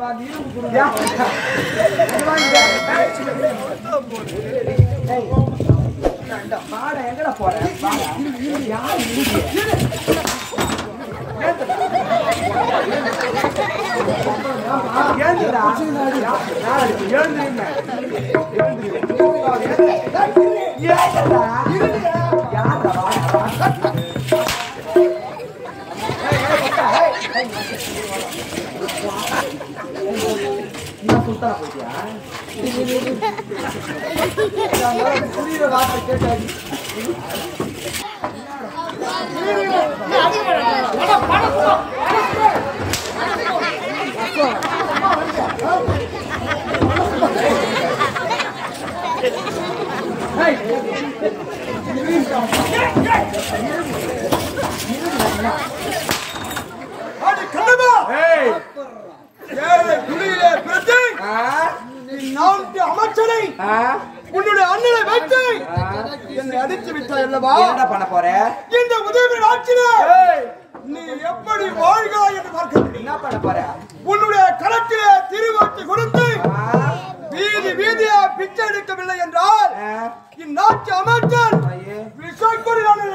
பாடம் எங்கடா போற புரியுற வார்த்தை கேட்டாடி அடி கண்ணமா ஏய் ஏழை குடியிலே பிறந்து ஆ நான்கு அமைச்சரை ஆ உன்னுடைய அண்ணனை வைத்து என்னை அடித்து விட்டாய் அல்லவா என்னடா பண்ண போற இந்த உதவி ஆட்சியிலே ஏய் நீ எப்படி வாழ்கிறாய் என்று பார்க்க முடியும் என்ன பண்ண போற உன்னுடைய களத்திலே திருவாட்டி கொடுத்து ஆ வீதி வீதியா பிச்சை எடுக்கவில்லை என்றால் ஆ இந்நாட்டு அமைச்சர் ஐயே விஷயக்கொடி நான்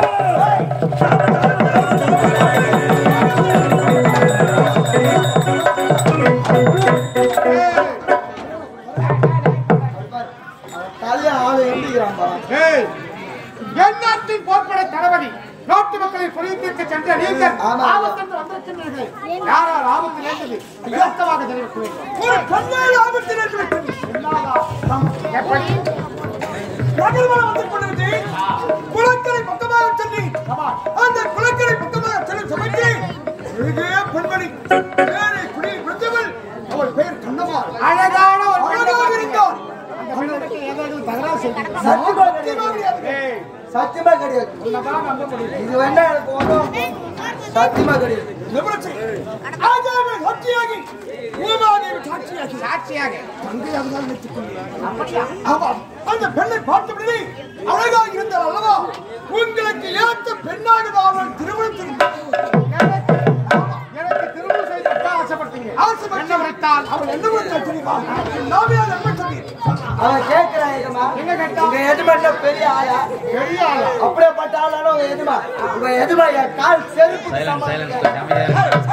ஏய், என் நாட்டின் போர்ப்படை தளபதி நாட்டு மக்களை புரிந்திருக்க சென்ற நீங்கள் ஆமா. ஆபத்தென்று வந்திருக்கின்றீர்கள் யாரால் ஆபத்து நேர்ந்தது விளக்கமாக தெரிவிக்க வேண்டும் ஒரு கண்ணால் ஆபத்தில் என்று விட்டது எப்படி நகர்வனம் வந்து கொண்டிருந்தது குளக்கரை பக்கமாக சென்று அந்த குளக்கரை பக்கமாக செல்லும் சமைக்கு அழகே பெண்மணி பேரை குடி விழுந்தவள் அவள் பெயர் கண்ணம்மாள் அழகான ஒரு அழகாக இருந்தாள் அந்த பெண்ணுக்கு ஏதாவது தகராறு செய்தீர்களா? சத்தியமா கிடையாது. ஏய், சத்தியமா கிடையாது உன்னைதான் நம்ப முடியல. இது வேணா எனக்கு ஒன்றும் சத்தியமா கிடையாது நிபுணச்சி ராஜாவை சாட்சியாகி பூமாதேவி சாட்சியாகி சாட்சியாக தங்கையாக தான் வைத்துக் கொள்கிறார் அப்படியா? ஆமாம் அந்த பெண்ணை பார்த்தபடி அழகாக இருந்தால் அல்லவா உங்களுக்கு ஏற்ற பெண்ணாக தான் அவள் திருமணம் செய்து எனக்கு எனக்கு திருமணம் செய்து வைக்க ஆசைப்பட்டீங்க ஆசைப்பட்டு என்ன வைத்தால் அவள் என்ன பண்ணால் தெரியுமா நாவியால் என்ன சொன்னீர் அவன் கேட்கிறான் எதுமா என்ன கேட்டா? உங்க எதுமா பெரிய ஆளா பெரிய ஆளா அப்படியேப்பட்ட ஆளான உங்க எதுமா உங்க எதுமா என் கால் செருப்பு சைலன்ஸ் சைலன்ஸ்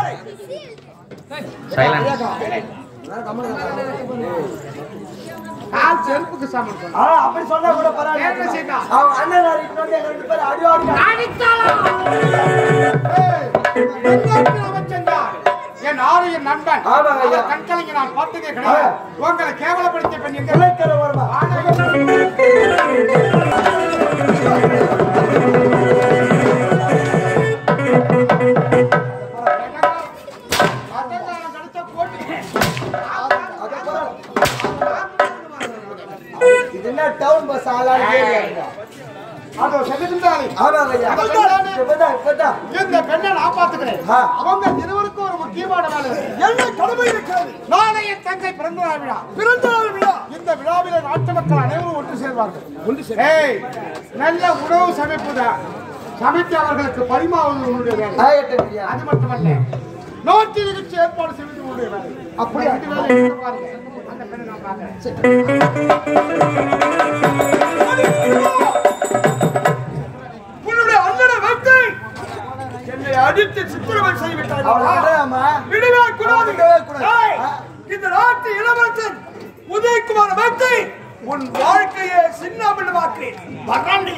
சைலன்ஸ் கால் செருப்புக்கு சமம் பண்ணு. ஆ, அப்படி சொன்னா கூட என்ன பரவாயில்ல செய்தா? அவன் அண்ணன் நாளைக்கு வந்து எங்க ரெண்டு பேரும் அடி ஏய், என் நாட்டில் அமைச்சன் யார்? என் ஆரியன் நண்பன் ஆமாங்க ஐயா. அவர் கண்கலங்கி நான் பார்த்ததே கிடையாது உங்களை கேவலப்படுத்திய பெண் எங்க குளக்கரை வருமா அட்டங்காரம் கிடைச்சா போட்டு இது என்ன டவுன் பஸ் ஆளான்னு கேட்கிறாங்க அதோ செல்லுகின்றாளே ஆமாங்க ஐயா இப்பதான் இப்பதான் இந்த பெண்ணை நான் பார்த்துக்கிறேன் ஆ. அவங்க இருவருக்கும் ஒரு முக்கியமான வேலை இருக்கு. என்ன கடமை இருக்கிறது நாளைய தங்கை பிறந்த நாள் விழா பிறந்த நாள் விழா இந்த விழாவிலே நாட்டு மக்கள் அனைவரும் ஒன்று சேர்வார்கள் ஒன்று ஏய் நல்ல உணவு சமைப்புதான் சமைத்து அவர்களுக்கு பரிமாறுவது உன்னுடைய வேலை ஆகட்டும் ஐயா அது மட்டுமல்ல நோட்டி நிகழ்ச்சி ஏற்பாடு செய்வது உன்னுடைய வேலை அப்படி அந்த வேலை எங்க பாருங்க அந்த பெண்ணை நான் பார்க்கிறேன் உன்னுடைய அண்ணனை வைத்து என்னை அடித்து சித்திரவதை செய்துவிட்டாய் அவளை விடலாமா? விடவே கூடாது விடவே கூடாது. ஏய், இந்த நாட்டு இளவரசன் உதயகுமார் வைத்து உன் வாழ்க்கையை சின்னாபின்னமாக்கிறேன் வராண்டி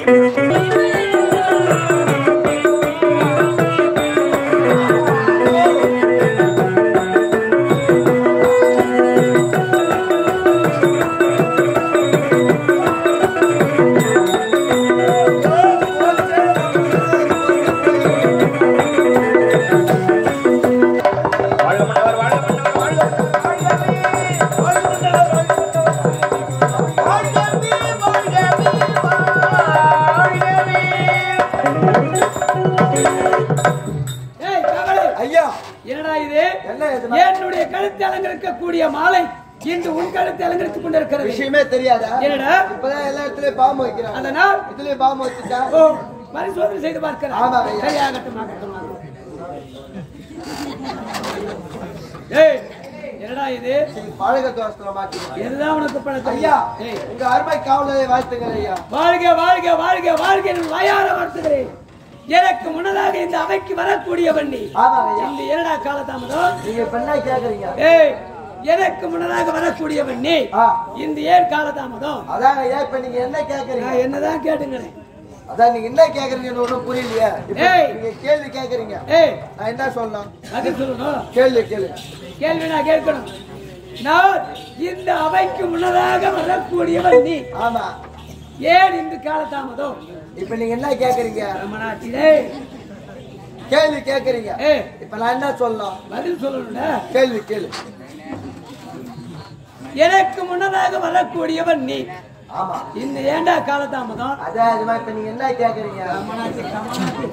ஏய், கமலே, ஐயா என்னடா இது என்ன இதுமா? என்னுடைய கழுத்து அலங்கரிக்கக்கூடிய மாலை இன்று உன் கழுத்து அலங்கரித்துக் கொண்டிருக்கிறது விஷயமே தெரியாதா என்னடா இப்பதான் எல்லா இடத்துலயும் பாம்பு வைக்கிறான் அதனால் இதுலயும் பாம்பு வச்சுட்டா ஓ பரிசோதனை செய்து பார்க்கிறேன் ஆமாம் ஐயா. சரியாகட்டும் ஆகட்டும், ஆகட்டும். ஏய் என்னடா இது பழக தோசத்துல மாட்டீங்க இதுதான் உனக்கு பழக்கம் ஐயா ஏய், உங்க அருமை காவலரை வாழ்த்துங்கள் ஐயா வாழ்க வாழ்க வாழ்க வாழ்க என்று வாயார வாழ்த்துகிறேன் எனக்கு முன்னதாக இந்த அவைக்கு வரக்கூடியவன் நீ ஆமாங்க ஐயா இந்த இரடா காலதாமதம் நீங்க இப்ப என்ன கேக்குறீங்க ஏய் எனக்கு முன்னதாக வரக்கூடியவன் நீ ஆ. இந்த ஏன் காலதாமதம் அதாங்க ஐயா இப்ப நீங்க என்ன கேக்குறீங்க நான் என்னதான் கேட்டுங்கிறேன் அதான் நீங்க என்ன கேக்குறீங்கன்னு ஒண்ணும் புரியலையே இப்ப ஏய். நீங்க கேள்வி கேக்குறீங்க ஏய் நான் என்ன சொல்லணும் அது சொல்லணும் கேள்வி கேள்வி கேள்வி நான் கேட்கணும் நான் இந்த அவைக்கு முன்னதாக வரக்கூடியவன் நீ ஆமா ஏன் இந்த காலதாமதம் இப்ப நீங்க என்ன கேக்குறீங்க ரமணாச்சிலே கேள்வி கேக்குறீங்க ஏய் இப்ப நான் என்ன சொல்லணும் பதில் சொல்லணும்ல கேள்வி கேள்வி எனக்கு முன்னதாக வரக்கூடியவன் நீ ஆமா இந்த ஏண்டா காலதாமதம் அதான் அதுமா இப்ப நீங்க என்ன கேக்குறீங்க ரமணாச்சி, ரமணாச்சி.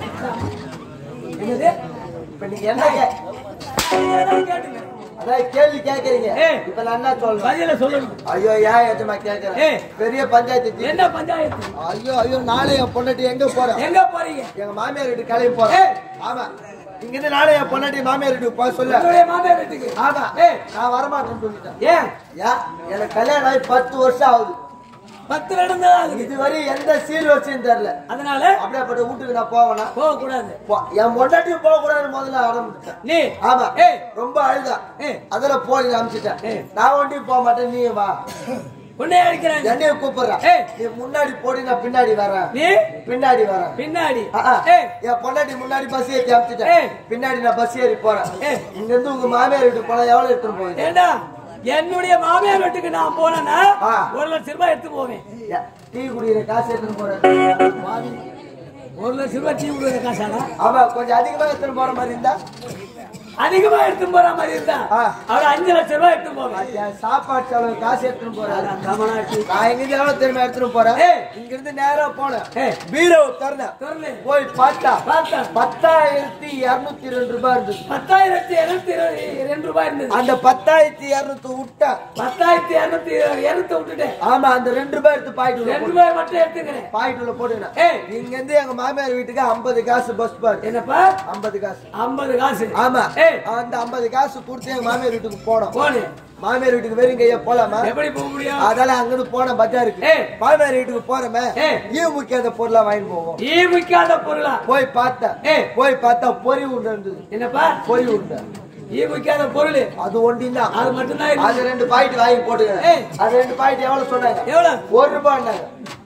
என்னது இப்ப நீங்க என்ன கே- என்னதான் கேட்டுங்க அதான் கேள்வி கேக்குறீங்க ஏய். இப்ப நான் என்ன சொல்லணும் பதில சொல்லணும் ஐயோ ஏன் எதுமா ஏய். கேக்குறேன் பெரிய பஞ்சாயத்து தீ- என்ன பஞ்சாயத்து ஐயோ ஐயோ நாளை என் பொண்டாட்டி எங்க போறேன் எங்க போறீங்க எங்க மாமியார் வீட்டு கிளம்பி போறேன் ஏய். ஆமா இங்க இருந்து நாளை என் பொண்டாட்டி மாமியார் வீட்டுக்கு போக சொல்ல உன்னுடைய மாமியார் வீட்டுக்கு ஆமா ஏய் நான் வரமாட்டேன்னு சொல்லிட்டேன் ஏன் ஏன் எனக்கு கல்யாணம் ஆகி பத்து வருஷம் ஆகுது பத்து வருடம் தான் ஆகுது இதுவரை எந்த சீர் வச்சுன்னு தெரியல அதனால அப்படியேப்பட்ட வீட்டுக்கு நான் போவேனா போக கூடாது போ- என் பொண்டாட்டியும் போக கூடாதுன்னு முதல்ல ஆரம்பிச்சேன் நீ ஆமா ஏய் ரொம்ப அழுதா ஏய் அதுல போய் அமிச்சிட்டேன் ஏய். நான் ஒண்டியும் போக மாட்டேன் நீ வா உன்னை அடிக்கிறாங்க என்னைய கூப்பிடுறேன் ஏய். நீ முன்னாடி போடி நான் பின்னாடி வரேன் நீ பின்னாடி வரேன் பின்னாடி ஆ, ஆ. ஏய் என் பொண்டாட்டி முன்னாடி பஸ் ஏத்தி ஏய். அமிச்சிட்டேன் பின்னாடி நான் பஸ் ஏறி போறேன் ஏய். இங்க இருந்து உங்க மாமியார் வீட்டுக்கு போனா எவ்வளவு எடுத்துட்டு போவீங்க ஏண்டா என்னுடைய மாமியார் வீட்டுக்கு நான் போனேன்னா ஆ. ஒரு லட்சம் ரூபாய் எடுத்து போவேன் ஏ, டீ குடிக்கிற காசு எடுத்துட்டு போறேன் ஒரு லட்சம் ரூபாய் டீ கொடுக்குற காசாடா ஆமா கொஞ்சம் அதிகமா எடுத்துட்டு போற மாதிரி இருந்தா அதிகமா எடுத்து போற மாதிரி இருந்தா ஆ. அவட அஞ்சு லட்சம் ரூபாய் எடுத்து போவேன் என் சாப்பாடு செலவு காசு எடுத்துட்டு போறேன் கமலாட்சி நான் எங்க இருந்து எவ்வளவு தெரியுமா எடுத்துட்டு போறேன் ஏய். இங்க இருந்து நேரா போனேன் ஏய். பீரோ திறந்தேன் சொல்லு போய் பார்த்தா பார்த்தா பத்தாயிரத்தி இருநூத்தி ரெண்டு ரூபாய் இருந்தது பத்தாயிரத்தி இருநூத்தி இரு- ரெண்டு ரூபாய் இருந்தது அந்த பத்தாயிரத்தி இருநூத்தி விட்டேன் பத்தாயிரத்தி இருநூத்தி இருநூத்தி விட்டுட்டேன் ஆமா அந்த ரெண்டு ரூபாய் எடுத்து பாயிட்டு உள்ள ரெண்டு போட்டு- ரூபாய் மட்டும் எடுத்துக்கிறேன் பாயிட்டு உள்ள போட்டுனேன் ஏய். இங்க இருந்து எங்க மாமியார் வீட்டுக்கு ஐம்பது காசு பஸ் பாரு என்னப்பா ஐம்பது காசு ஐம்பது காசு ஆமா ஏய் அந்த ஐம்பது காசு கொடுத்து எங்க மாமியார் வீட்டுக்கு போனோம் போனு மாமியார் வீட்டுக்கு வெறும் கையா போலாமா எப்படி போக முடியும் அதனால அங்கிருந்து போன பஜாருக்கு ஏய். மாமியார் வீட்டுக்கு போறமே ஏய். ஈ முக்கியாத பொருளா வாங்கிட்டு போவோம் ஈ விக்காத பொருளா போய் பார்த்தேன் ஏய். போய் பார்த்தா பொறி உருண்டை இருந்தது என்னப்பா பொறி உருண்டை ஈ விக்காத பொருள் அது ஒண்டிதான் அது மட்டும்தான் இருக்கு. அது ரெண்டு பாக்கெட் வாங்கி போட்டுக்கிறேன் ஏய். அது ரெண்டு பாக்கெட் எவ்வளவு சொன்னாங்க எவ்வளவு ஒரு ரூபாய்னாங்க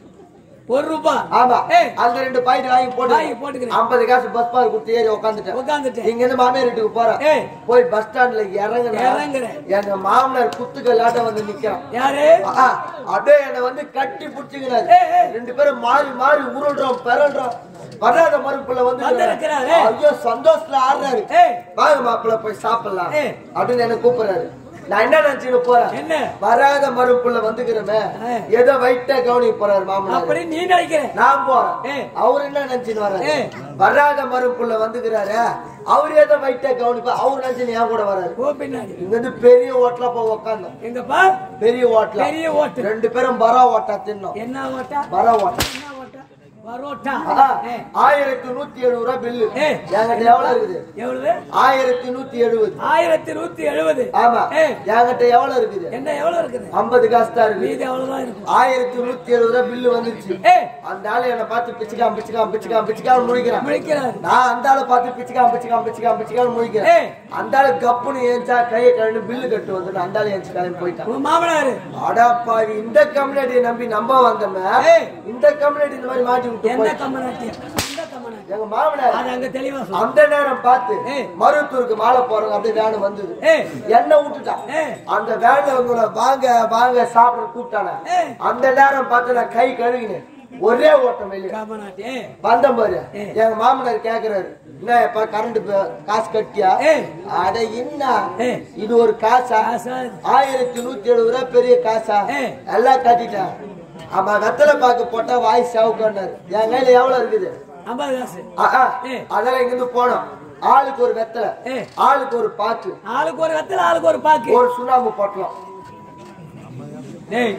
ஒரு ரூபாய் ஆமா ஏய். அந்த ரெண்டு பாக்கெட் வாங்கி போட்டு வாங்கி போட்டுக்கிறேன். ஐம்பது காசு பஸ் பார் கொடுத்து ஏறி உட்காந்துட்டேன் உட்காந்துட்டேன் இங்க இருந்து மாமியார் வீட்டுக்கு போறேன் ஏய். போய் பஸ் ஸ்டாண்ட்ல இறங்குறேன் இறங்குறேன். எங்க மாமனார் குத்துக்கல்லாட்ட வந்து நிக்கிறான் யாரு ஆ, அப்படியே என்ன வந்து கட்டி புடிச்சுக்கிறாரு ஏய், ஏய். ரெண்டு பேரும் மாறி மாறி உருள்றோம் பெறல்றோம் வராத மறுப்புல வந்து வந்திருக்கிறாரு. ஐயோ சந்தோஷத்துல ஆடுறாரு ஏய் வாங்க மாப்பிள்ள போய் சாப்பிடலாம் ஏய். அப்படின்னு என்ன கூப்பிடுறாரு நான் என்ன நினைச்சுட்டு போறேன் என்ன வராத மறுப்புள்ள வந்துக்கிறமே ஏய். ஏதோ வைட்டா கவனிக்க போறாரு மாமனார் அப்படி நீ நினைக்கிற நான் போறேன் ஏய். அவர் என்ன நினைச்சுன்னு வர்றாரு ஏய். வராத மறுப்புள்ள வந்துக்கிறாரு அவர் ஏதோ வைட்டா கவனிப்பா அவர் நினைச்சு என் கூட வராரு போ பின்னாடி இங்க வந்து பெரிய ஹோட்டலா போய் உட்காந்தோம் எங்கப்பா பெரிய ஹோட்டலா பெரிய ஓட்டு ரெண்டு பேரும் பரா ஓட்டா தின்னோம் என்ன ஓட்டா பரா ஓட்டா என்ன ஓட்டா வரோட்டா ஆ, ஏய், ஆயிரத்தி நூத்தி எழுபது ரூபாய் பில்லு ஏய். என்கிட்ட எவ்வளவு இருக்குது எவ்வளவு ஆயிரத்தி நூத்தி எழுபது ஆயிரத்தி நூத்தி எழுபது ஆமா ஏய். என்கிட்ட எவ்வளவு இருக்குது என்ன எவ்வளவு இருக்குது ஐம்பது காசு தான் இருக்குது மீதி அவ்வளவுதான் இருக்கும் ஆயிரத்தி நூத்தி எழுபது ரூபாய் பில்லு வந்துருச்சு ஏய் அந்த ஆளு என்ன பார்த்து பிச்சுக்காம பிச்சுக்காம பிச்சுக்காம பிச்சுக்காம முடிக்கிறான் முழிக்கிறாரு நான் அந்த ஆளை பார்த்து பிச்சுக்காம பிச்சுக்காம பிச்சுக்காம பிச்சுக்காம முடிக்கிறேன் ஏய். அந்த ஆளு கப்புன்னு ஏஞ்சா கையை கழுவி பில்லு கட்டு வந்து அந்த ஆளு ஏஞ்சி கிளம்பி போயிட்டான் உன் மாமனாரு அடாப்பாவி இந்த கம்யூனிட்டியை நம்பி நம்ப வந்தோமே ஏய். இந்த கம்யூனிட்டி இந்த மாதிரி மாட்டி விட்டு எந்த போயிட்டான். கம்மநாட்டி எந்த கம்மநாட்டி எங்க மாமனார் அது அங்க தெளிவா சொல்லு அந்த நேரம் பார்த்து ஏய். மருவத்தூருக்கு மாலை போறவங்க அப்படியே வேன் வந்தது ஏய் என்ன விட்டுட்டான் ஏய் அந்த வேன்ல உங்களை வாங்க வாங்க சாப்பிட கூப்பிட்டானே ஏய். அந்த நேரம் பார்த்து நான் கை கழுவினேன் ஒரே ஓட்டம் வெளியே கம்மநாட்டி ஏய் வந்த பாரு ஏய். எங்க மாமனார் கேக்குறாரு என்ன இப்ப கரண்ட் காசு கட்டியா ஏய். அட என்ன ஏய். இது ஒரு காசா காசா? ஆயிரத்தி நூத்தி எழுபது ரூபாய் பெரிய காசா ஏய். எல்லாம் கட்டிட்டேன் ஆமா வெத்தலை பாக்கு போட்டா வாய் சவுக்காரு என் கையில எவ்வளவு இருக்குது ஐம்பது காசு ஆ, ஆ. ஏய். அதெல்லாம் இங்க இருந்து போனோம் ஆளுக்கு ஒரு வெத்தலை ஏய். ஆளுக்கு ஒரு பாக்கு ஆளுக்கு ஒரு வெத்தல ஆளுக்கு ஒரு பாக்கு ஒரு சுண்ணாம்பு போட்டலாம் டேய்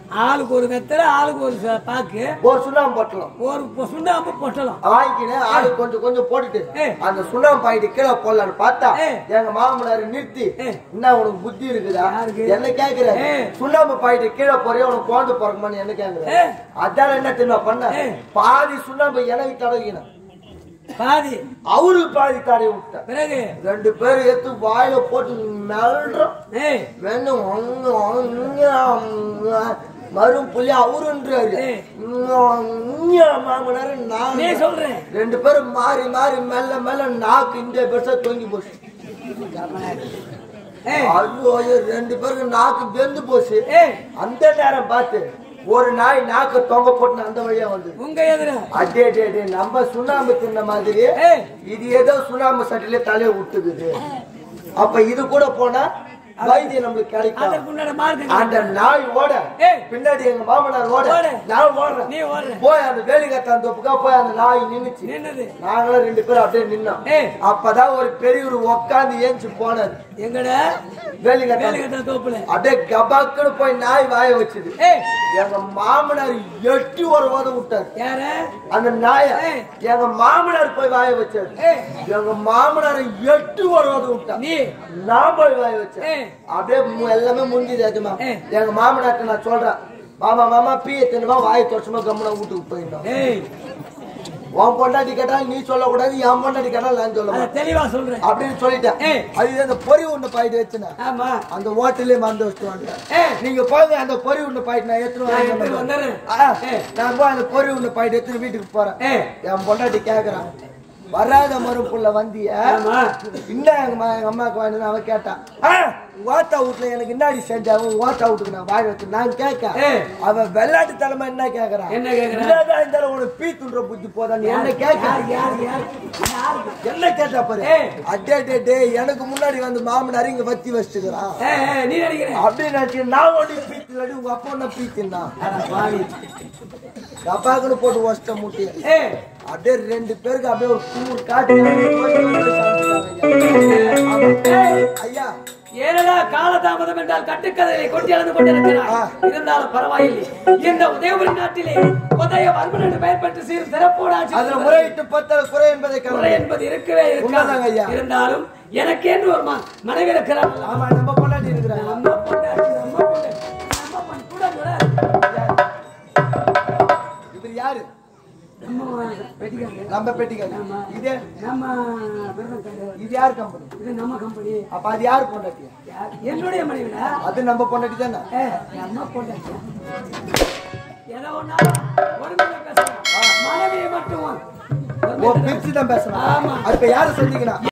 ஆளுக்கு ஒரு வெத்தலை ஆளுக்கு ஒரு ச- பாக்கு ஒரு சுண்ணாம்பு பொட்டலம் ஒரு பொ- சுண்ணாம்பு பொட்டலம் வாங்கிக்கினேன் ஆளு கொஞ்சம் கொஞ்சம் போட்டுட்டு ஏய். அந்த சுண்ணாம்பு பாயிட்டு கீழே போடலான்னு பார்த்தா ஏய். எங்க மாமனார் நிறுத்தி ஏய். என்ன உனக்கு புத்தி இருக்குதா யாருக்கு? என்ன கேக்குற ஏய். சுண்ணாம்பு பாயிட்டு கீழே போறியா உனக்கு குழந்தை பிறக்குமான்னு என்ன கேக்குற ஏய். அதான் என்ன தெரியுமா பண்ண ஏய். பாதி சுண்ணாம்பு எனக்கு தடவிக்கணும் பாதி அவருக்கு பாதி தடவி விட்டேன் பிறகு ரெண்டு பேரும் எடுத்து வாயில போட்டு மெல்றோம் ஏய் வேணும் ஒண்ணு, ஒண்ணு, மரும் புள்ளி அவருன்றாரு ஏய். மாமனாரு நான் நீ சொல்றேன் ரெண்டு பேரும் மாறி மாறி மெல்ல மெல்ல நாக்கு இந்த பெருசா தொங்கி போச்சு ஏய் ஐயோ ஐயோ, ரெண்டு பேருக்கு நாக்கு வெந்து போச்சு ஏய் அந்த நேரம் பார்த்து ஒரு நாய் நாக்கு தொங்க போட்டு அந்த வழியா வந்து உங்க எதிர அடே டே டே நம்ம சுண்ணாம்பு தின்ன மாதிரி ஏய் இது ஏதோ சுண்ணாம்பு சட்டில தலையை விட்டுக்குது அப்ப இது கூட போனா வைத்தியம் நம்மளுக்கு கிடைக்கும் அதற்கு முன்னாடி மார்க்கு அந்த நாய் ஓட ஏய். பின்னாடி எங்க மாமனார் ஓட ஓடு. நான் ஓடுறேன் நீ ஓடுற போய் அந்த வேலிகத்தான் தோப்புக்கா போய் அந்த நாய் நின்னுச்சு நின்னது நாங்களும் ரெண்டு பேரும் அப்படியே நின்னோம் ஏய். அப்பதான் ஒரு பெரியவர் உட்காந்து ஏஞ்சி போனாரு எங்கட வேலிகத்தான் வேலைக்கட்ட தோப்புல அப்படியே கபாக்குன்னு போய் நாய் வாய வச்சுது ஏய் எங்க மாமனார் எட்டி ஒரு உத விட்டாரு யார அந்த நாய ஏய். எங்க மாமனார் போய் வாய வச்சாரு ஏய் எங்க மாமனார் எட்டு ஒரு உத விட்டார் நீ நான் போய் வாய வச்சேன் ஏய் அப்படியே மு- எல்லாமே முடிஞ்சது அதுமா ஏய். எங்க மாமனார்ட்ட நான் சொல்றேன் மாமா மாமா பீய தின்னுமா வாய் தொடச்சுமா கம்முனா வீட்டுக்கு போயிட்டோம் ஏய் உன் பொண்டாட்டி கேட்டாலும் நீ சொல்லக்கூடாது என் பொண்டாட்டி கேட்டாலும் நான் சொல்ல அத மாட்டேன் தெளிவா சொல்றேன் அப்படின்னு சொல்லிட்டேன் ஏய். அது அந்த பொறி உண்டை பாயிட்டு வச்சுனேன் ஆமா அந்த ஹோட்டல்லே மறந்து வச்சுட்டு வந்துட்டேன் ஏய் நீங்க போங்க அந்த பொறி உண்டை பாயிட்டு நான் எடுத்துட்டு நான் வரேன் எடுத்துட்டு வந்துடுறேன். ஆ, ஏய். நான் போய் அந்த பொறி உண்டை பாயிட்டு எடுத்துட்டு வீட்டுக்கு போறேன் ஏய் என் பொண்டாட்டி கேக்குறான் வராத மறுப்புள்ள வந்திய ஆமா என்ன எங்க மா- எங்க அம்மாக்கு வாங்கினு அவ கேட்டான் ஆ, ஓட்டா வீட்டுல எனக்கு என்னாடி செஞ்சாங்க ஓட்டா வீட்டுக்கு நான் வாய் வச்சு நான் கேட்க ஏய். அவ வெள்ளாட்டு தலைமை என்ன கேக்குறான் என்ன கேக்குறா? என்னதான் இருந்தாலும் உனக்கு பீ துன்ற புத்தி போதா நீ என்ன கேட்க யார் யார் யார் யாருக்கு என்ன கேட்டா பாரு ஏய். அடே டே டே எனக்கு முன்னாடி வந்து மாமனார் இங்க வத்தி வச்சுக்கிறான் ஏய் ஏய், நீ நினைக்கிறேன் அப்படின்னு நினைச்சு நான் ஒண்டி பீத்திலடி உங்க அப்பா ஒன்ன பீத்தினா பாவி அப்பாக்குன்னு போட்டு வச்சிட்ட மூட்டி ஏய் அப்படியே ரெண்டு பேருக்கு அப்படியே ஒரு கூறு காட்டி ஏய் ஐயா ஏனடா காலதாமதம் என்றால் கட்டுக்கதையை கொண்டு இழந்து கொண்டிருக்கிறார் இருந்தாலும் பரவாயில்லை இந்த உதயபுரி நாட்டிலே உதய வர்மன் என்று பெயர் பெற்று சீர் சிறப்போடு ஆட்சி அதுல புரிவது முறையிட்டு பத்தல குறை என்பதை குறை கவலை என்பது இருக்கவே உண்மைதாங்க ஐயா. இருக்காது இருந்தாலும் எனக்கு என்று ஒரு ம- மனைவி இருக்கிறார் ஆமா நம்ம பொண்டாட்டி இருக்கிறாங்க நம்ம பொண்டாட்டி, நம்ம பொண்டாட்டி, நம்ம பொண்ணு கூட கூட இவர் யாரு நம்ம வெட்டிக்காரங்க. நம்ம பெட்டிக்காரு ஆமா. இதே நம்ம விருதுக்காரங்க. இது யார் கம்பெனி இது நம்ம கம்பெனி அப்ப அது யார் பொண்டாட்டி யார்? என்னுடைய மனைவிடா அது நம்ம பொண்டாட்டி தானே ஏய், நம்ம பொண்டாட்டி ஏதோ ஒண்ணாலும் ஒருமையில பேசலாம் மனைவியை மட்டும் ஓ பிரிச்சு தான் பேசணும் ஆமா. அது இப்ப யாரு சொன்னீங்கன்னா